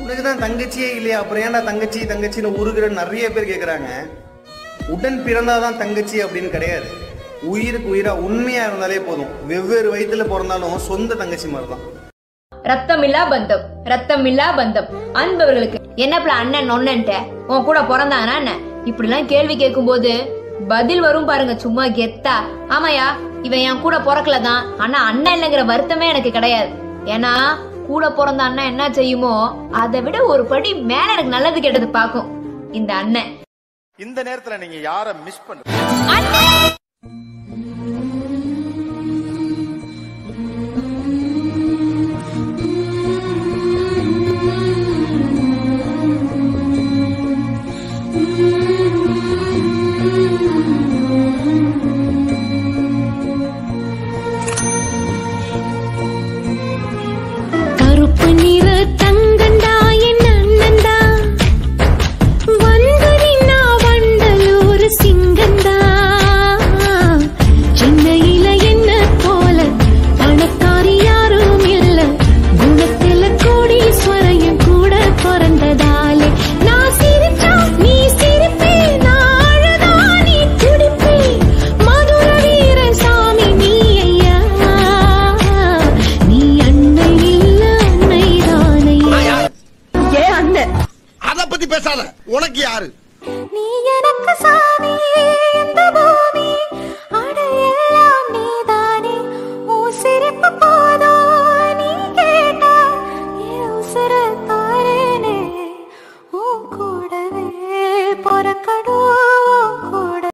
உனக்கு தான் தங்கச்சியே இல்லையா அப்புறம் ஏன்டா தங்கச்சி தங்கச்சின்னு உருகிற நிறைய பேர் கேக்குறாங்க உடன் பிறந்தாதான் தங்கச்சி அப்படின்னு கிடையாது உயிருக்கு உயிரா உண்மையா இருந்தாலே போதும் வெவ்வேறு வயித்துல பிறந்தாலும் சொந்த தங்கச்சி மாதிரி தான் ரத்தமில்லா பந்தம் ரத்தமில்லா பந்தம் அன்பவர்களுக்கு என்னப்பல அண்ணன் நொன்னன்ட்ட உன் கூட பிறந்தானா என்ன இப்படிலாம் கேள்வி கேட்கும்போது பதில் வரும் பாருங்க சும்மா கெத்தா ஆமாயா இவன் என் கூட பிறக்கல தான் ஆனா அண்ணன் இல்லைங்கிற வருத்தமே எனக்கு கிடையாது ஏன்னா கூட பிறந்த அண்ணன் என்ன செய்யுமோ அதை விட ஒரு படி மேல எனக்கு நல்லது கெட்டது பார்க்கும் இந்த அண்ணன் இந்த நேரத்துல நீங்க யார மிஸ் பண்ற அண்ணே